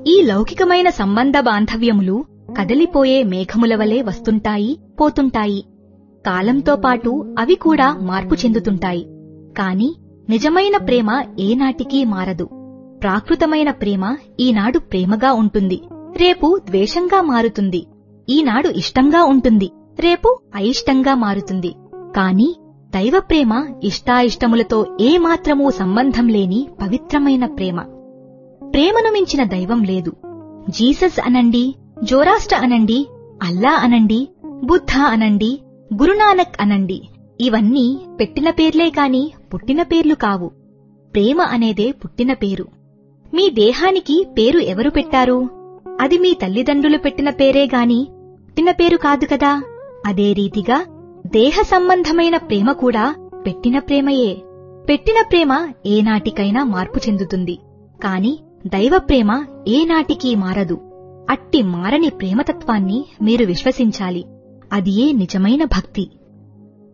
ఈ లౌకికమైన సంబంధ బాంధవ్యములు కదలిపోయే మేఘముల వలె వస్తుంటాయి పోతుంటాయి కాలంతో పాటు అవి కూడా మార్పు చెందుతుంటాయి కాని నిజమైన ప్రేమ ఏనాటికీ మారదు ప్రాకృతమైన ప్రేమ ఈనాడు ప్రేమగా ఉంటుంది రేపు ద్వేషంగా మారుతుంది ఈనాడు ఇష్టంగా ఉంటుంది రేపు అయిష్టంగా మారుతుంది కాని దైవ ప్రేమ ఇష్టాయిష్టములతో ఏమాత్రమూ సంబంధం లేని పవిత్రమైన ప్రేమ ప్రేమను మించిన దైవం లేదు జీసస్ అనండి జోరాష్ట్ర అనండి అల్లా అనండి బుద్ధ అనండి గురునానక్ అనండి ఇవన్నీ పెట్టిన పేర్లే కాని పుట్టిన పేర్లు కావు ప్రేమ అనేదే పుట్టిన పేరు మీ దేహానికి పేరు ఎవరు పెట్టారు అది మీ తల్లిదండ్రులు పెట్టిన పేరే గాని పుట్టిన పేరు కాదు కదా అదే రీతిగా దేహ సంబంధమైన ప్రేమ కూడా పెట్టిన ప్రేమయే పెట్టిన ప్రేమ ఏనాటికైనా మార్పు చెందుతుంది కాని దైవ ప్రేమ ఏనాటికీ మారదు అట్టి మారని ప్రేమతత్వాన్ని మీరు విశ్వసించాలి అదియే నిజమైన భక్తి